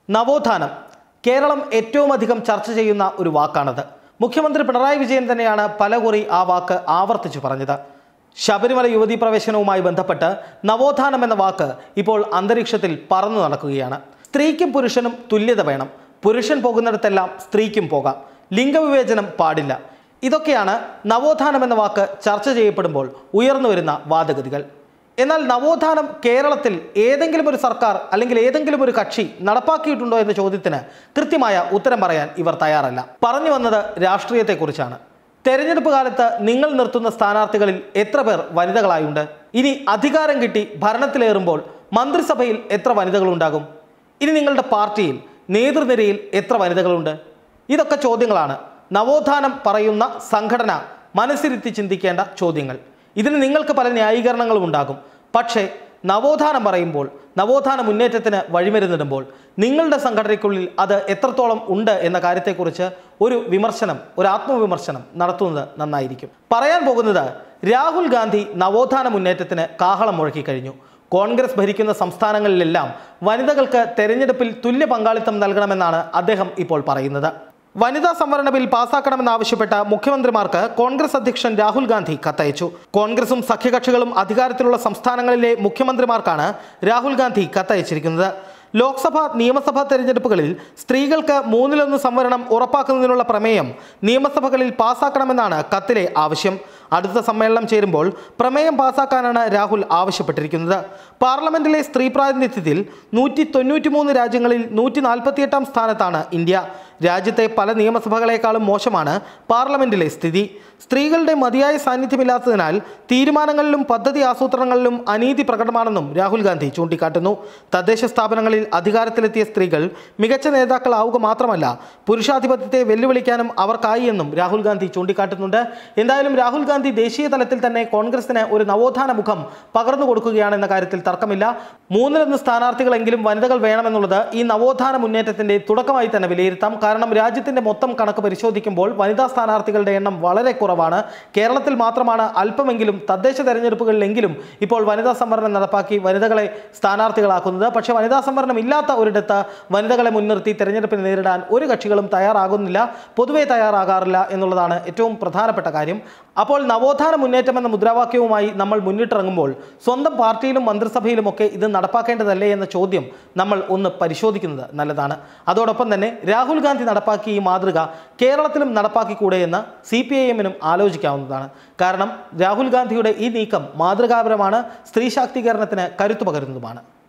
നവോത്ഥാനം കേരളം ഏറ്റവും അധികം ചർച്ച ചെയ്യുന്ന ഒരു വാക്കാണത് മുഖ്യമന്ത്രി പിണറായി വിജയൻ തന്നെയാണ് പലകുറി ആ വാക്ക് ആവർത്തിച്ചു പറഞ്ഞത് ശബരിമല യുവതീ പ്രവേശനവുമായി ബന്ധപ്പെട്ട് നവോത്ഥാനം എന്ന വാക്ക് ഇപ്പോൾ അന്തരീക്ഷത്തിൽ പറന്നു നടക്കുകയാണ് സ്ത്രീക്കും പുരുഷനും തുല്യത വേണം പുരുഷൻ പോകുന്നിടത്തെല്ലാം സ്ത്രീക്കും പോകാം ലിംഗവിവേചനം പാടില്ല ഇതൊക്കെയാണ് നവോത്ഥാനം എന്ന വാക്ക് ചർച്ച ചെയ്യപ്പെടുമ്പോൾ ഉയർന്നു വരുന്ന വാദഗതികൾ എന്നാൽ നവോത്ഥാനം കേരളത്തിൽ ഏതെങ്കിലും ഒരു സർക്കാർ അല്ലെങ്കിൽ ഏതെങ്കിലും ഒരു കക്ഷി നടപ്പാക്കിയിട്ടുണ്ടോ എന്ന ചോദ്യത്തിന് കൃത്യമായ ഉത്തരം പറയാൻ ഇവർ തയ്യാറല്ല പറഞ്ഞു വന്നത് രാഷ്ട്രീയത്തെക്കുറിച്ചാണ് തെരഞ്ഞെടുപ്പ് കാലത്ത് നിങ്ങൾ നിർത്തുന്ന സ്ഥാനാർത്ഥികളിൽ എത്ര പേർ വനിതകളായുണ്ട് ഇനി അധികാരം കിട്ടി ഭരണത്തിലേറുമ്പോൾ മന്ത്രിസഭയിൽ എത്ര വനിതകളുണ്ടാകും ഇനി നിങ്ങളുടെ പാർട്ടിയിൽ നേതൃനിരയിൽ എത്ര വനിതകളുണ്ട് ഇതൊക്കെ ചോദ്യങ്ങളാണ് നവോത്ഥാനം പറയുന്ന സംഘടന മനസ്സിരുത്തി ചിന്തിക്കേണ്ട ചോദ്യങ്ങൾ ഇതിന് നിങ്ങൾക്ക് പല ന്യായീകരണങ്ങളും ഉണ്ടാകും പക്ഷേ നവോത്ഥാനം പറയുമ്പോൾ നവോത്ഥാന മുന്നേറ്റത്തിന് വഴിമരുന്നിടുമ്പോൾ നിങ്ങളുടെ സംഘടനയ്ക്കുള്ളിൽ അത് എത്രത്തോളം ഉണ്ട് എന്ന കാര്യത്തെക്കുറിച്ച് ഒരു വിമർശനം ഒരു ആത്മവിമർശനം നടത്തുന്നത് നന്നായിരിക്കും പറയാൻ പോകുന്നത് രാഹുൽ ഗാന്ധി നവോത്ഥാന മുന്നേറ്റത്തിന് കാഹളം മുഴക്കി കഴിഞ്ഞു കോൺഗ്രസ് ഭരിക്കുന്ന സംസ്ഥാനങ്ങളിലെല്ലാം വനിതകൾക്ക് തെരഞ്ഞെടുപ്പിൽ തുല്യ പങ്കാളിത്തം നൽകണമെന്നാണ് അദ്ദേഹം ഇപ്പോൾ പറയുന്നത് വനിതാ സംവരണ ബിൽ പാസാക്കണമെന്നാവശ്യപ്പെട്ട മുഖ്യമന്ത്രിമാർക്ക് കോൺഗ്രസ് അധ്യക്ഷൻ രാഹുൽ ഗാന്ധി കത്തയച്ചു കോൺഗ്രസും സഖ്യകക്ഷികളും അധികാരത്തിലുള്ള സംസ്ഥാനങ്ങളിലെ മുഖ്യമന്ത്രിമാർക്കാണ് രാഹുൽ ഗാന്ധി കത്തയച്ചിരിക്കുന്നത് ലോക്സഭ നിയമസഭാ തെരഞ്ഞെടുപ്പുകളിൽ സ്ത്രീകൾക്ക് മൂന്നിലൊന്ന് സംവരണം ഉറപ്പാക്കുന്നതിനുള്ള പ്രമേയം നിയമസഭകളിൽ പാസാക്കണമെന്നാണ് കത്തിലെ ആവശ്യം അടുത്ത സമ്മേളനം ചേരുമ്പോൾ പ്രമേയം പാസാക്കാനാണ് രാഹുൽ ആവശ്യപ്പെട്ടിരിക്കുന്നത് പാർലമെന്റിലെ സ്ത്രീ പ്രാതിനിധ്യത്തിൽ നൂറ്റി തൊണ്ണൂറ്റി മൂന്ന് രാജ്യങ്ങളിൽ നൂറ്റി നാൽപ്പത്തിയെട്ടാം സ്ഥാനത്താണ് ഇന്ത്യ രാജ്യത്തെ പല നിയമസഭകളെക്കാളും മോശമാണ് പാർലമെന്റിലെ സ്ഥിതി സ്ത്രീകളുടെ മതിയായ സാന്നിധ്യമില്ലാത്തതിനാൽ തീരുമാനങ്ങളിലും പദ്ധതി ആസൂത്രണങ്ങളിലും അനീതി പ്രകടമാണെന്നും രാഹുൽ ഗാന്ധി ചൂണ്ടിക്കാട്ടുന്നു തദ്ദേശ സ്ഥാപനങ്ങളിൽ അധികാരത്തിലെത്തിയ സ്ത്രീകൾ മികച്ച നേതാക്കളാവുക മാത്രമല്ല പുരുഷാധിപത്യത്തെ വെല്ലുവിളിക്കാനും അവർക്കായി എന്നും രാഹുൽ ഗാന്ധി ചൂണ്ടിക്കാട്ടുന്നുണ്ട് എന്തായാലും രാഹുൽ ഗാന്ധി ദേശീയ തലത്തിൽ തന്നെ കോൺഗ്രസിന് ഒരു നവോത്ഥാന മുഖം പകർന്നു കൊടുക്കുകയാണെന്ന കാര്യത്തിൽ തർക്കമില്ല മൂന്നിലൊന്ന് സ്ഥാനാർത്ഥികളെങ്കിലും വനിതകൾ വേണമെന്നുള്ളത് ഈ നവോത്ഥാന മുന്നേറ്റത്തിന്റെ തുടക്കമായി തന്നെ വിലയിരുത്താം കാരണം രാജ്യത്തിന്റെ മൊത്തം കണക്ക് പരിശോധിക്കുമ്പോൾ വനിതാ സ്ഥാനാർത്ഥികളുടെ എണ്ണം വളരെ കുറവാണ് കേരളത്തിൽ മാത്രമാണ് അല്പമെങ്കിലും തദ്ദേശ തെരഞ്ഞെടുപ്പുകളിലെങ്കിലും ഇപ്പോൾ വനിതാ സംവരണം നടപ്പാക്കി വനിതകളെ സ്ഥാനാർത്ഥികളാക്കുന്നത് പക്ഷേ വനിതാ സംവരണം ഇല്ലാത്ത ഒരിടത്ത് വനിതകളെ മുൻനിർത്തി തെരഞ്ഞെടുപ്പിനെ നേരിടാൻ ഒരു കക്ഷികളും തയ്യാറാകുന്നില്ല പൊതുവെ തയ്യാറാകാറില്ല എന്നുള്ളതാണ് ഏറ്റവും പ്രധാനപ്പെട്ട കാര്യം അപ്പോൾ നവോത്ഥാന മുന്നേറ്റം എന്ന മുദ്രാവാക്യവുമായി നമ്മൾ മുന്നിട്ടിറങ്ങുമ്പോൾ സ്വന്തം പാർട്ടിയിലും മന്ത്രിസഭയിലുമൊക്കെ ഇത് നടപ്പാക്കേണ്ടതല്ലേ എന്ന ചോദ്യം നമ്മൾ ഒന്ന് പരിശോധിക്കുന്നത് നല്ലതാണ് അതോടൊപ്പം തന്നെ രാഹുൽ ഗാന്ധി നടപ്പാക്കിയ ഈ മാതൃക കേരളത്തിലും നടപ്പാക്കിക്കൂടെ എന്ന് സി പി ഐ എമ്മിനും ആലോചിക്കാവുന്നതാണ് കാരണം രാഹുൽ ഗാന്ധിയുടെ ഈ നീക്കം മാതൃകാപരമാണ് സ്ത്രീ ശാക്തീകരണത്തിന് കരുത്തു പകരുന്നതുമാണ്